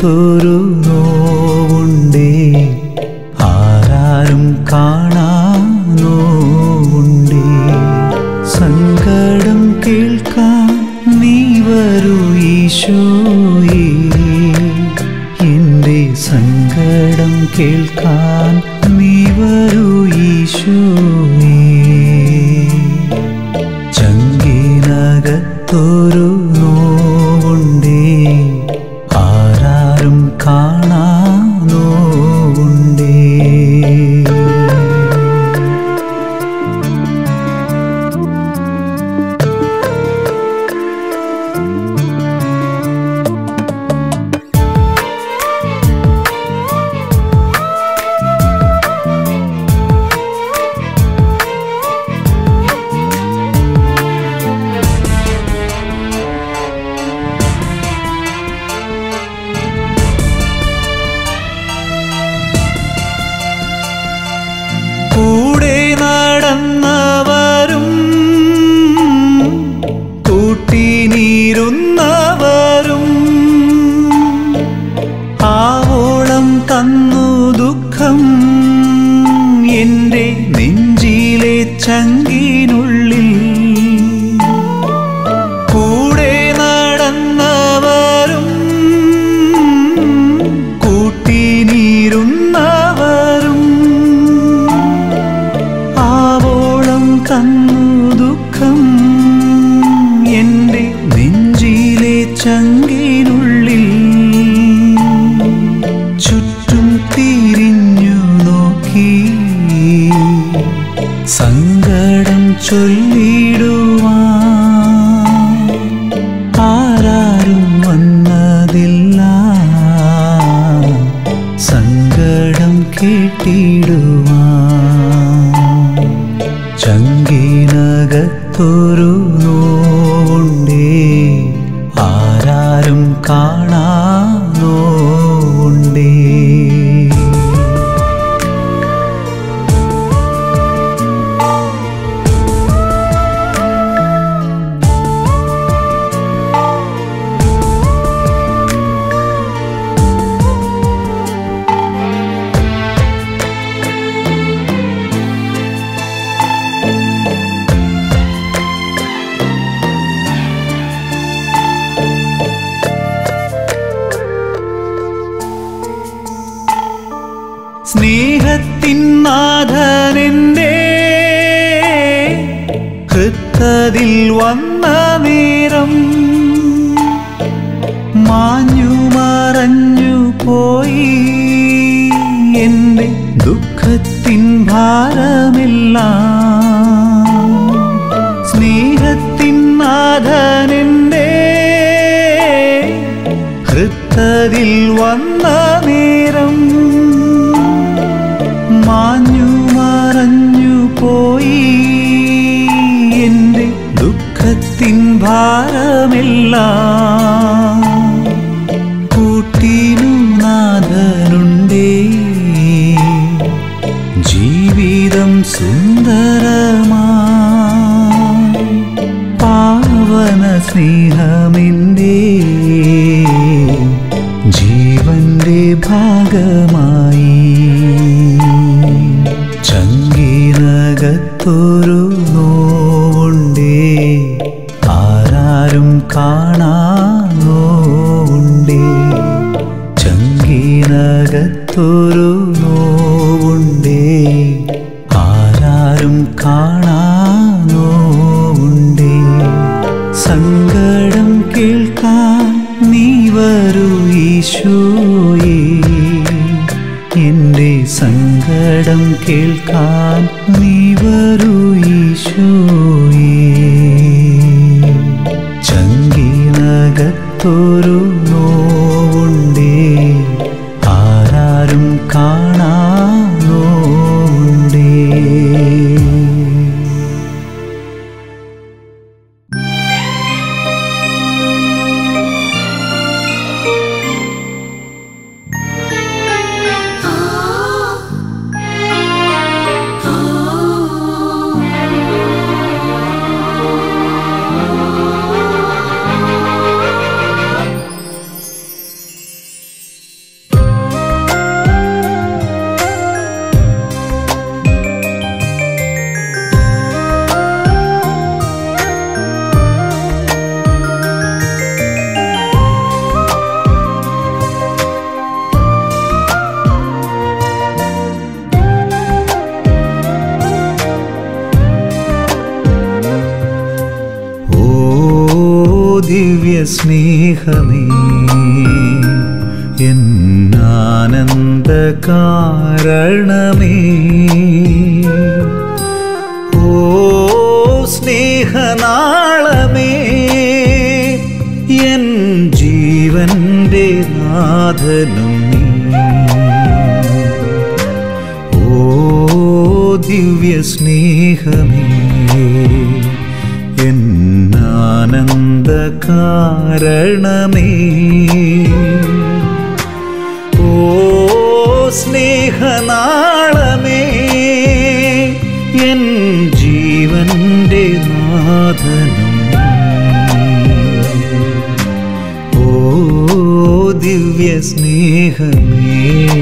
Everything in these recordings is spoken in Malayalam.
ഹൃദയത്തിനകത്തൊരു നോവുണ്ടേ ആരാരും കാണാ നോവുണ്ടേ സങ്കടം കേൾക്കാൻ നീ വരൂ ഈശോയേ എൻ്റെ സങ്കടം കേൾക്കാൻ നീ വരൂ ഈശോയേ ചങ്കിനകത്തൊരു നോവുണ്ടേ ആരാരും കാണാ നോവുണ്ടേ കൂടെ നടന്നവരും കൂട്ടിനീരുന്നവരും ആവോളം തന്നു ദുഃഖം എൻ്റെ നെഞ്ചിലെ ചങ്കിനുള്ളിൽ കൂടെ നടന്നവരും കൂട്ടിനീരുന്നവരും ആവോളം തന്നു ദുഃഖം എൻ്റെ നെഞ്ചിലെ ചങ്കിനുള്ളിൽ ചുറ്റും തിരിഞ്ഞു നോക്കി സങ്കടം ചൊല്ലിടുവാൻ ആരാരും വന്നതില്ല സങ്കടം കേട്ടിടുവാൻ ചങ്കിനകത്തൊരു നോവുണ്ടേ ആരാരും കാണാ നോവുണ്ടേ സ്നേഹത്തിൻ നാഥനെന്റെ ഹൃത്തതിൽ വന്ന നേരം മാഞ്ഞു മറഞ്ഞു പോയി എൻ്റെ ദുഃഖത്തിൻ ഭാരമെല്ലാം സ്നേഹത്തിൻ നാഥനെന്റെ ഹൃത്തതിൽ വന്ന നേരം മാഞ്ഞു മറഞ്ഞു പോയി എൻ്റെ ദുഃഖത്തിൻ ഭാരമെല്ലാം കൂട്ടിനു നാഥനുണ്ടേ ജീവിതം സുന്ദരമാ പാവന സ്നേഹമെൻ്റെ ജീവന്റെ ഭാഗമായി ചങ്കിനകത്തൊരു നോവുണ്ടേ ആരാരും കാണാ നോവുണ്ടേ ചങ്കിനകത്തൊരു നോവുണ്ടേ ആരാരും കാണാ നോവുണ്ടേ സങ്കടം കേൾക്കാൻ നീ വരൂ ഈശോയേ എൻ്റെ സങ്കടം കേൾക്കാൻ നീ വരൂ ഈശോയേ ചങ്കിനകത്തൊരു നോവുണ്ടേ ആരാരും കാണാ നോവുണ്ടേ ആ സ്നേഹമേ എന്നാനന്ദ കാരണമേ ഓ സ്നേഹനാളമേ എൻ ജീവന്റെ നാഥനും നീ ഓ ദിവ്യ സ്നേഹമേ എന്നാനന്ദ കാരണമേ ഓ സ്നേഹനാളമേ എൻ ജീവന്റെ നാഥനും ഓ ദിവ്യ സ്നേഹമേ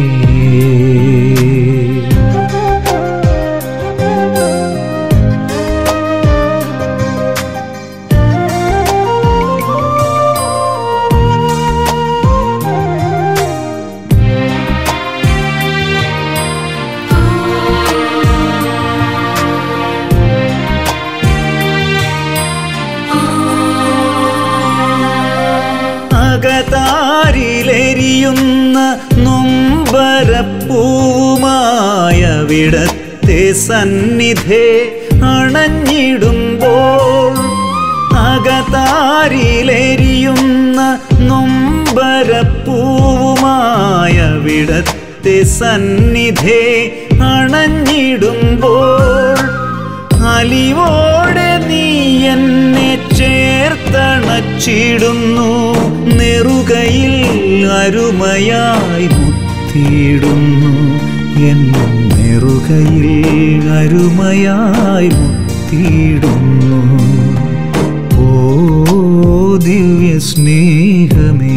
അകതാരിലെരിയുന്ന നൊമ്പരപ്പൂമായവിടത്തെ സന്നിധേ അണഞ്ഞിടുമ്പോൾ അകതാരിലെരിയുന്ന നൊമ്പരപ്പൂവുമായവിടത്തെ സന്നിധേ അണഞ്ഞിടുമ്പോൾ അലിവോടെ നീ എന്നെ ചേർത്തണച്ചിടുന്നു നെറുകയിൽ അരുമയായി മുത്തിയിടുന്നു എൻ നെറുകയിൽ അരുമയായി മുത്തിയിടുന്നു ഓ ദിവ്യ സ്നേഹമേ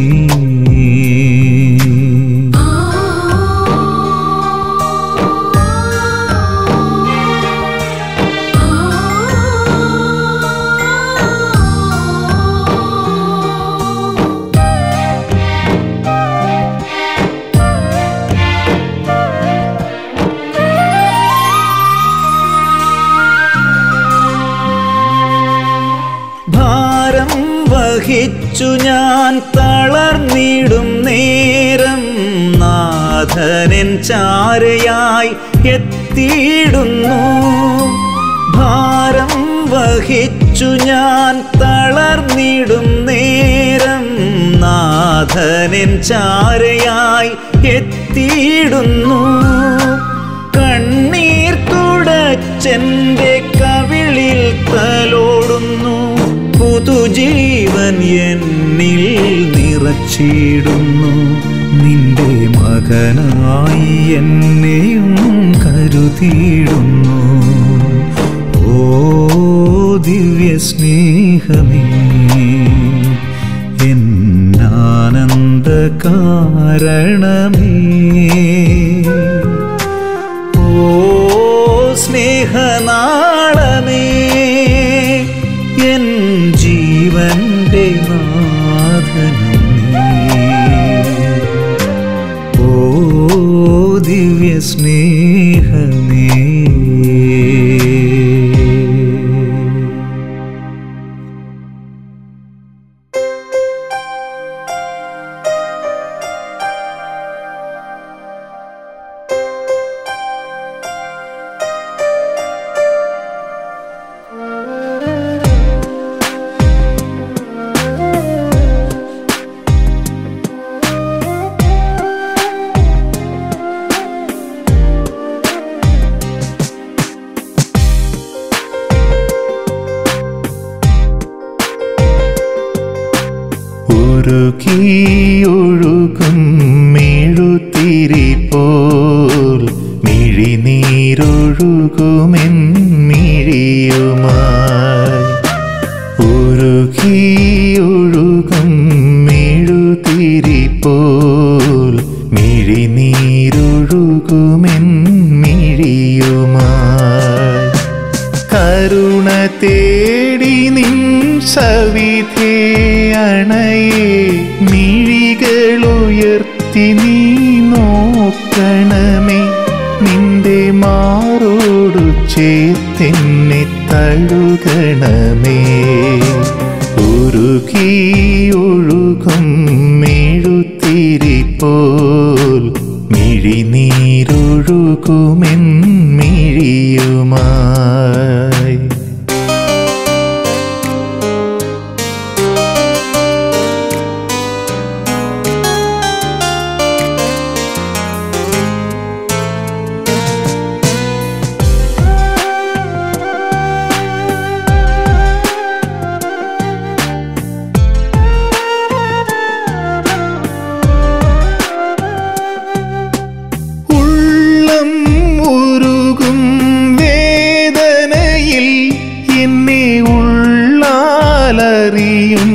ഭാരം വഹിച്ചു ഞാൻ തളർന്നിടും നേരം നാഥനൻ ചാരയായി എത്തിയിടുന്നു ഭാരം വഹിച്ചു ഞാൻ തളർന്നിടും നേരം നാഥനൻ ചാരയായി എത്തിയിടുന്നു കണ്ണീർ തുടച്ചെന്റെ കവിളിൽ തലോടുന്നു പുതുജീവൻ എന്നിൽ നിറച്ചിടുന്നു നിന്റെ മകനായി എന്നെയും കരുതിയിടുന്നു ഓ ദിവ്യ സ്നേഹമേ എന്നാനന്ദ കാരണമേ ഓ സ്നേഹനാളമേ എൻ ജീവന്റെ നാഥനും നീ ഓ ദിവ്യ സ്നേഹമേ ഉരുകിയൊഴുകും മെഴുത്തിരി പോൽ മിഴിനീരൊഴുകുമെൻ മിഴിയുമായി ഉരുകിയൊഴുകും മെഴുത്തിരി പോൽ മിഴിനീരൊഴുകുമെൻ മിഴിയുമായി കരുണ തേടി നിൻ സവിധേ അണയെ മിഴികളുയർത്തി നീ നോക്കണമേ നിന്റെ മാറോടു ചേർത്തെന്നെ തഴുകണമേ ഉരുകി ഒഴുകും മെഴുത്തിരി പോൽ മിഴിനീരൊഴുകുമെൻ മിഴിയുമായി ഉള്ളം ഉരുകും വേദനയിൽ എന്നെ ഉള്ളാലറിയും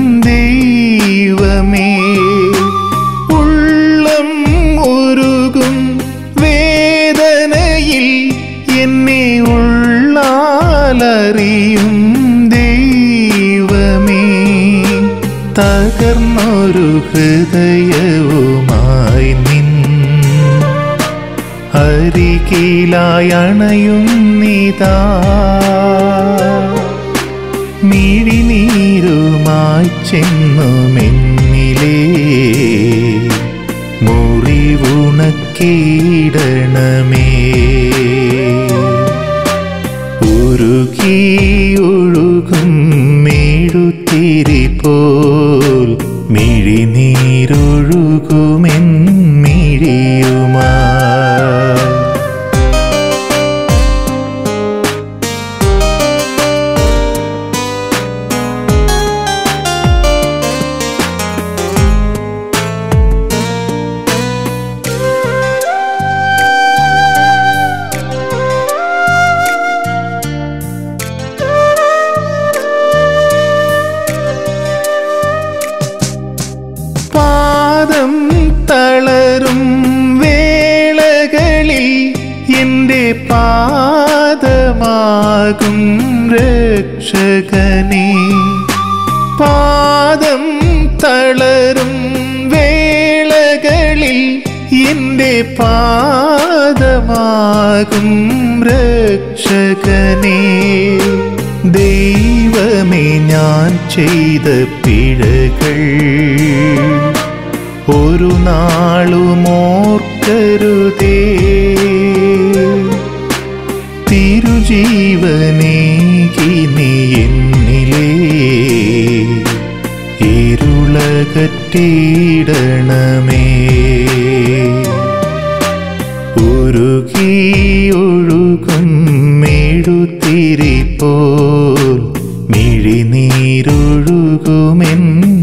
ദൈവമേ ഉള്ളം ഉരുകും വേദനയിൽ എന്നെ ഉള്ളാലറിയും ദൈവമേ തകർന്നൊരു ഹൃദയവുമായി നിൻ അരികിലായി അണയുന്നിതാ മിഴിനീരുമായി ചെന്നുമെന്നിലേ മുറിവുണക്കിയിടണമേ ഉരുകി ഒഴുകും മെഴുത്തിരി പോൽ മിഴിനീരൊഴുകുമെൻ മിഴിയുമായി പാദം തളരും വേളകളിൽ എൻ്റെ പാദമാകും രക്ഷകനെ പാദം തളരും വേളകളിൽ എൻ്റെ പാദമാകും രക്ഷകനെ ദൈവമേ ഞാൻ ചെയ്ത പിഴകൾ ഒരു നാളും ഓർക്കരുതേ തിരുജീവനേകി നീ എന്നിലേ ഇരുളകറ്റിയിടണമേ ഉരുകി ഒഴുകും മെഴുത്തിരി പോൽ മിഴിനീരൊഴുകുമെൻ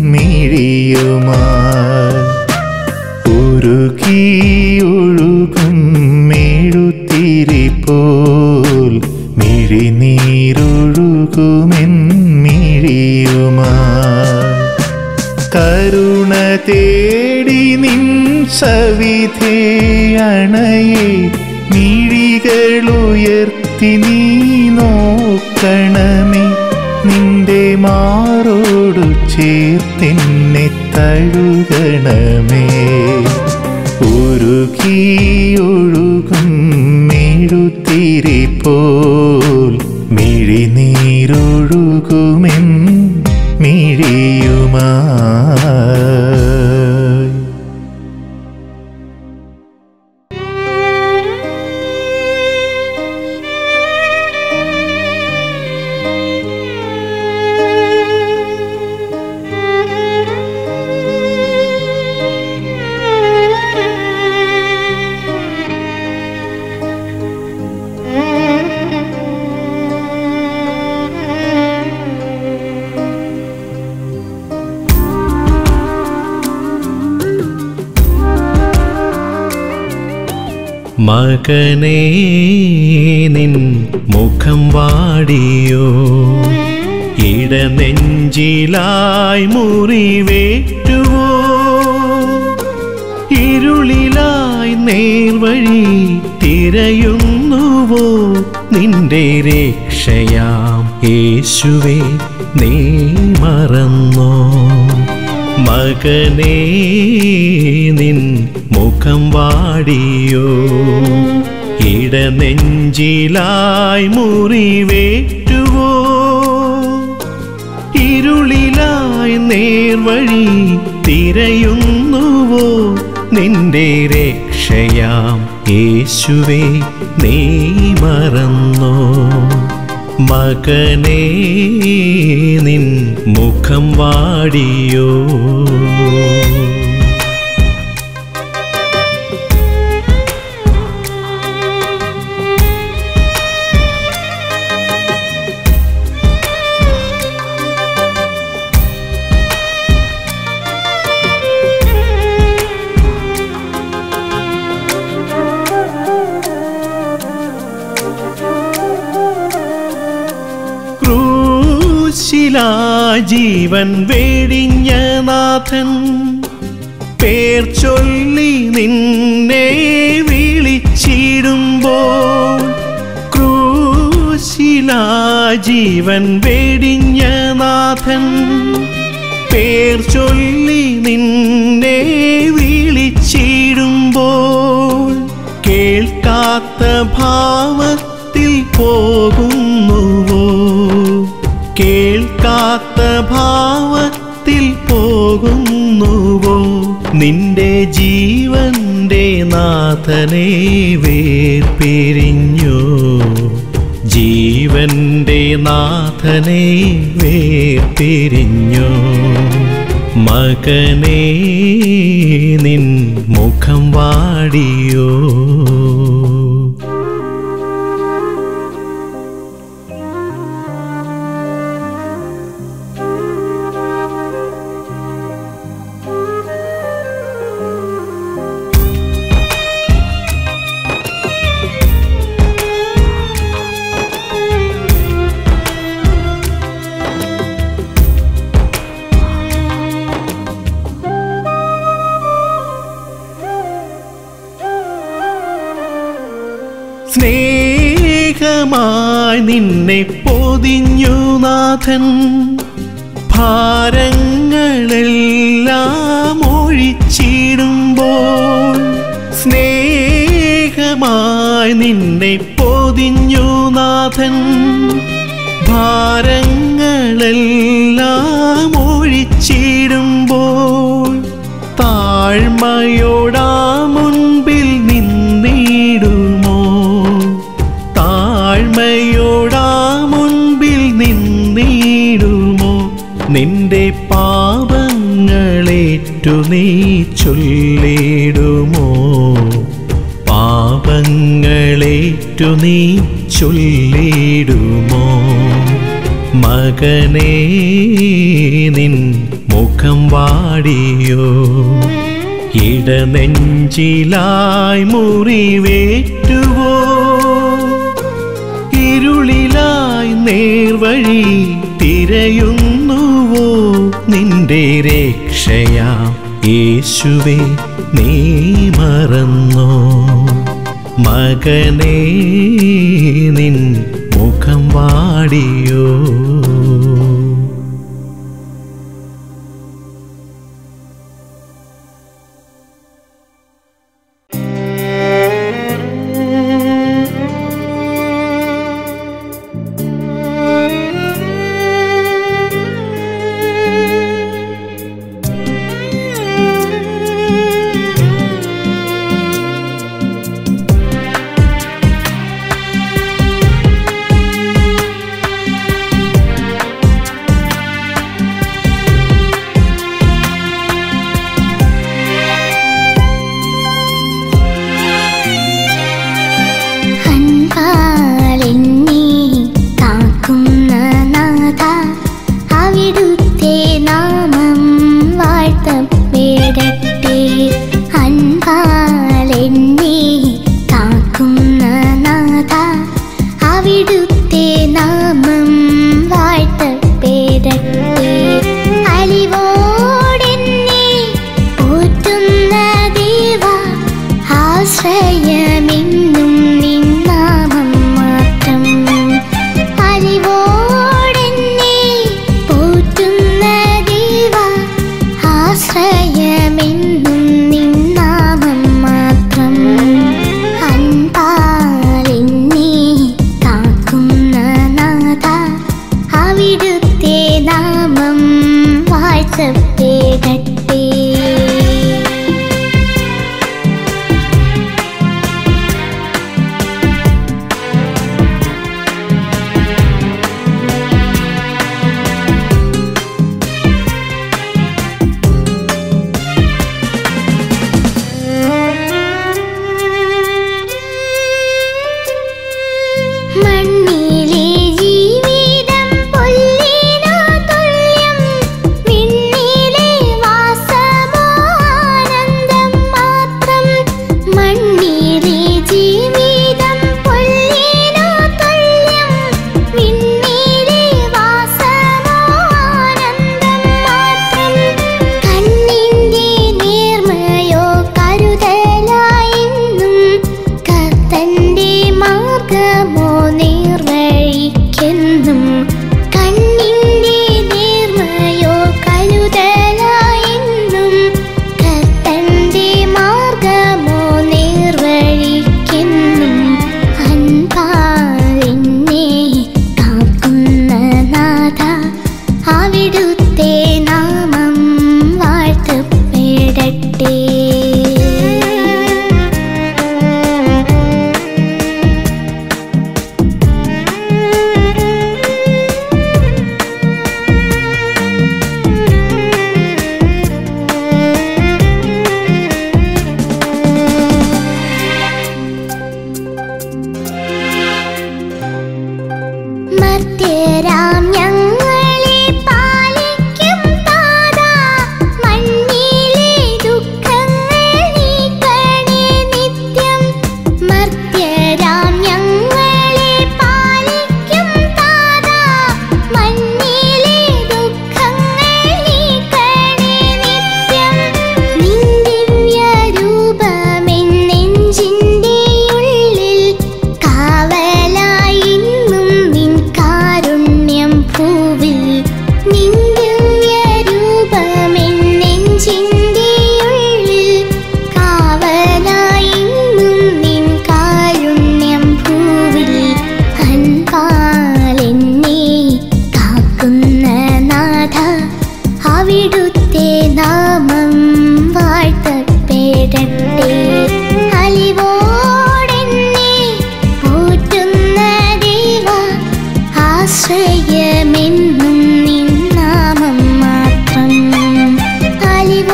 മിഴിയുമായി ഉരുകി ഒഴുകും മെഴുത്തിരി പോൽ മിഴിനീരൊഴുകുമെൻ മിഴിയുമായി കരുണ തേടി നിൻ സവിധേ അണയെ മിഴികളുയർത്തി നീ നോക്കണമേ നിന്റെ മാറോടു ചേർത്തെന്നെ തഴുകണമേ ഉരുകി ഒഴുകും മെഴുത്തിരി പോൽ മിഴിനീരൊഴുകുമെൻ മിഴിയുമായി മകനേ നിൻ മുഖം വാടിയോ ഇടനെഞ്ചിലായി മുറിവേറ്റുവോ ഇരുളിലായി നേർവഴി തിരയുന്നുവോ നിന്റെ രക്ഷയാം യേശുവേ നീ മറന്നോ മകനേ നിൻ മുഖം വാടിയോ ഇടനെഞ്ചിലായി മുറിവേറ്റുവോ ഇരുളിലായി നേർവഴി തിരയുന്നുവോ നിന്റെ രക്ഷയാം യേശുവേ നീ മറന്നോ മകനേ നിൻ മുഖം വാടിയോ ക്രൂശിലാ ജീവൻ വെടിഞ്ഞ നാഥൻ പേർ ചൊല്ലി നിന്നെ വിളിച്ചിടുമ്പോൾ ക്രൂശിലാ ജീവൻ വെടിഞ്ഞ നാഥൻ പേർ ചൊല്ലി നിന്നെ വിളിച്ചിടുമ്പോൾ കേൾക്കാത്ത ഭാവത്തിൽ പോകുന്നുവോ കേൾക്കാത്ത ഭാവത്തിൽ പോകുന്നുവോ നിന്റെ ജീവന്റെ നാഥനെ വേർപിരിഞ്ഞു ജീവന്റെ നാഥനെ വേർപിരിഞ്ഞു മകനേ നിൻ മുഖം വാടിയോ സ്നേഹമായി നിന്നെ പൊതിഞ്ഞു നാഥൻ ഭാരങ്ങളെല്ലാം ഒഴിച്ചിടുമ്പോൾ സ്നേഹമായി നിന്നെ പൊതിഞ്ഞു നാഥൻ ഭാരങ്ങളെല്ലാം ഒഴിച്ചിടുമ്പോൾ താഴ്മയോടാ മുൻപിൽ നിന്നിടുമോ താഴ്മയോടാ മുൻപിൽ നിന്നിടുമോ നിന്റെ പാപങ്ങളേറ്റു നീ ചൊല്ലിടുമോ പാപങ്ങളേറ്റു നീ ചൊല്ലിടുമോ മകനേ നിൻ മുഖം വാടിയോ ഇടനെഞ്ചിലായി മുറിവേറ്റുവോ ഇരുളിലായി നേർവഴി തിരയുന്നുവോ നിന്റെ രക്ഷയാം യേശുവേ നീ മറന്നോ മകനേ നിൻ മുഖം വാടിയോ അൻപാലെന്നെ കാക്കുന്ന നാഥ അവിടുത്തെ നാമം വാഴ്ത്തപ്പെടട്ടെ അൻപാലെന്നെ കാക്കുന്ന നാഥ അവിടുത്തെ നാമം വാഴ്ത്തപ്പെടട്ടെ അലിവോടെന്നെ പോറ്റുന്ന ദേവ ആശ്രയമെന്നും നിന്നാമം മാത്രം അറിവോടെന്നെ പോറ്റുന്ന ദേവ ആശ്രയമെന്നും നിന്നാമം മാത്രം അൻപാലെന്നെ കാക്കുന്ന നാഥ അവിടുത്തെ നാമം വാഴ്ത്തപ്പെടട്ടെ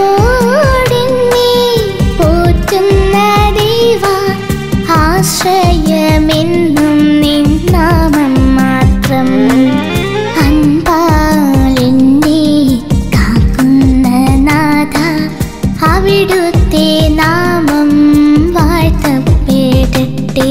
മാറോടെന്നെ പോറ്റുന്ന ദൈവ ആശ്രയമെന്നും നിൻ നാമം മാത്രം അൻപാലെന്നെ കാക്കുന്ന നാഥ അവിടുത്തെ നാമം വാഴ്ത്തപ്പെടട്ടെ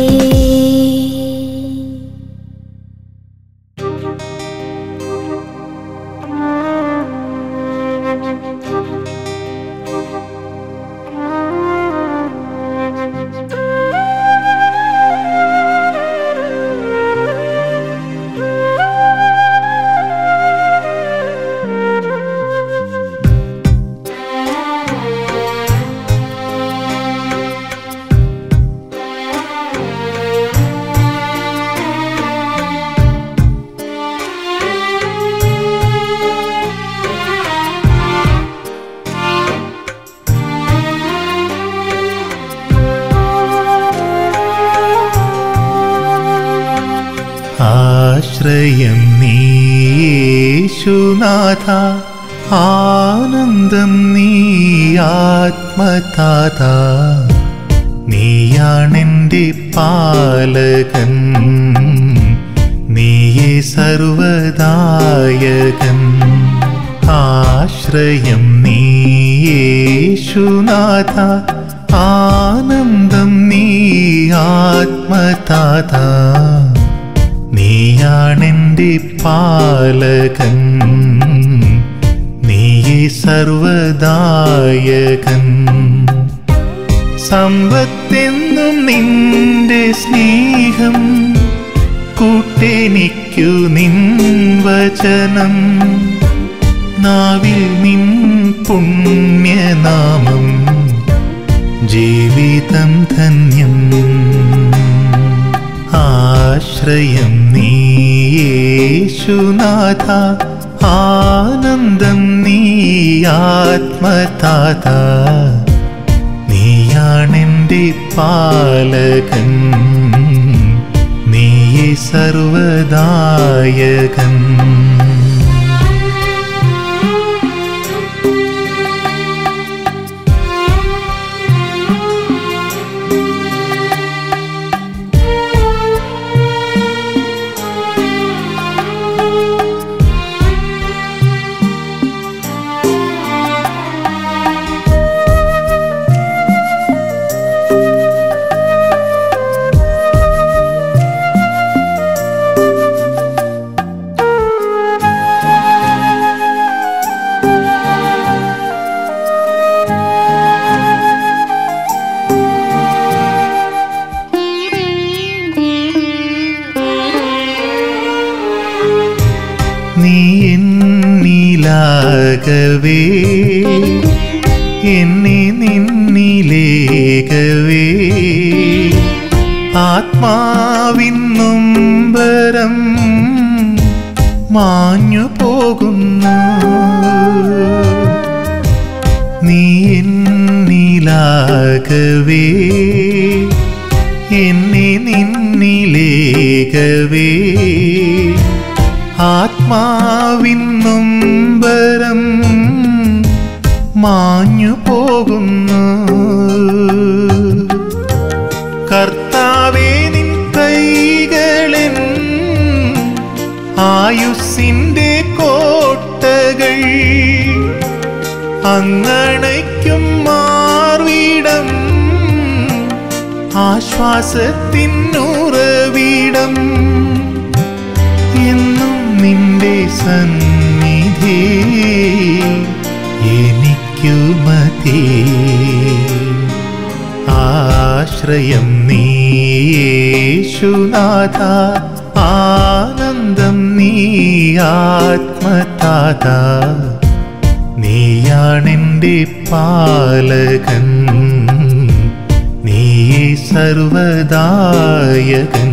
ആശ്രയം നീശുനാഥ ആനന്ദം നീ ആത്മതാഥ നീയാണെൻ്റെ പാലകൻ നീയേ സർവദായകൻ ആശ്രയം നീയേശുനാഥ ആനന്ദം നീ ആത്മതാഥ നീയാണെൻ്റെ പാലകൻ നീയേ സർവദായകൻ സമ്പത്തെന്നും നിന്റെ സ്നേഹം കൂട്ടെനിക്കു നിൻ വചനം നാവിൽ നിൻ പുണ്യനാമം ജീവിതം ധന്യം ആശ്രയം നീയേശുനാഥ ആനന്ദം നീ ആത്മതാഥ നീയാണെൻ്റെ പാലകൻ നീയേ സർവദായകൻ നീ എന്നിലാകവേ എന്നെ നിന്നിലേകവേ ആത്മാവിൻ നൊമ്പരം മാഞ്ഞു പോകുന്നു നീ എന്നിലാകവേ എന്നെ നിന്നിലേകവേ ആത്മാവിൻ നൊമ്പരം മാഞ്ഞു പോകുന്നു കർത്താവേ നിൻ കൈകളൻ ആയുസ്സിൻ്റെ കോട്ടകൾ അങ്ങണയ്ക്കും മാർവിടം ആശ്വാസത്തിനുറവിടം എന്നും നിന്റെ സന്നിധി എനിക്കു മതി ആശ്രയം നീയേശുനാഥ ആനന്ദം നീ ആത്മതാഥ നീയാണെൻ്റെ പാലകൻ നീയേ സർവദായകൻ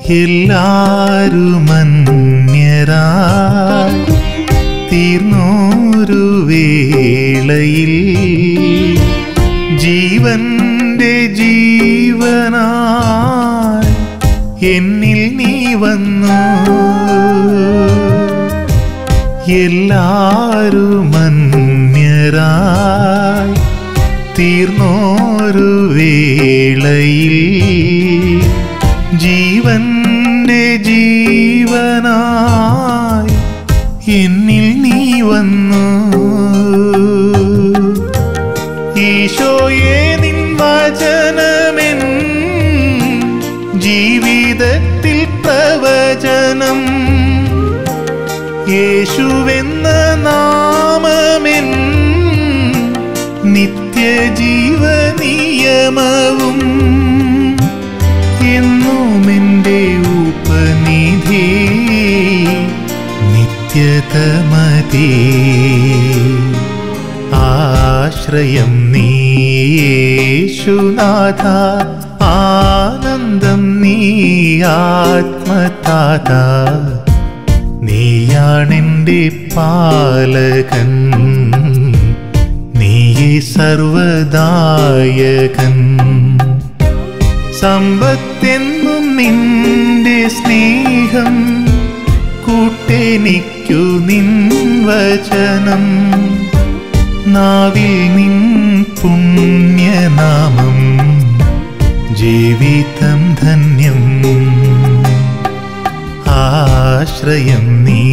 എല്ലാരുമന്യരായി തീർന്നോരു വേളയിൽ ജീവന്റെ ജീവനായി എന്നിൽ നീ വന്നു എല്ലാരുമന്യരായി തീർന്നോരു വേളയിൽ ജീവന്റെ ജീവനായി എന്നിൽ നീ വന്നു ഈശോയെ നിൻ വചനമെൻ ജീവിതത്തിൽ പ്രവചനം യേശുവെന്ന നാമമെൻ നിത്യജീവനിയമവും എന്നുമെൻ്റെ ഉപനിധി നിത്യതമതി ആശ്രയം നീയേശുനാഥ ആനന്ദം നീ ആത്മതാത നീയാണെൻ്റെ പാലകൻ നീയേ സർവദായകൻ സമ്പത്തെന്നും നിന്റെ സ്നേഹം കൂട്ടെനിക്കു നിൻ വചനം നാവിൽ നിൻ പുണ്യനാമം ജീവിതം ധന്യം ആശ്രയം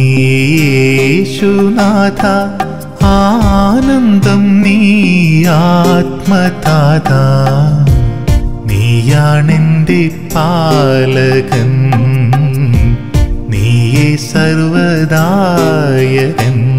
നീയേശുനാഥ ആനന്ദം നീ ആത്മതാത നീയാണെൻ്റെ പാലകൻ നീയേ സർവദായകൻ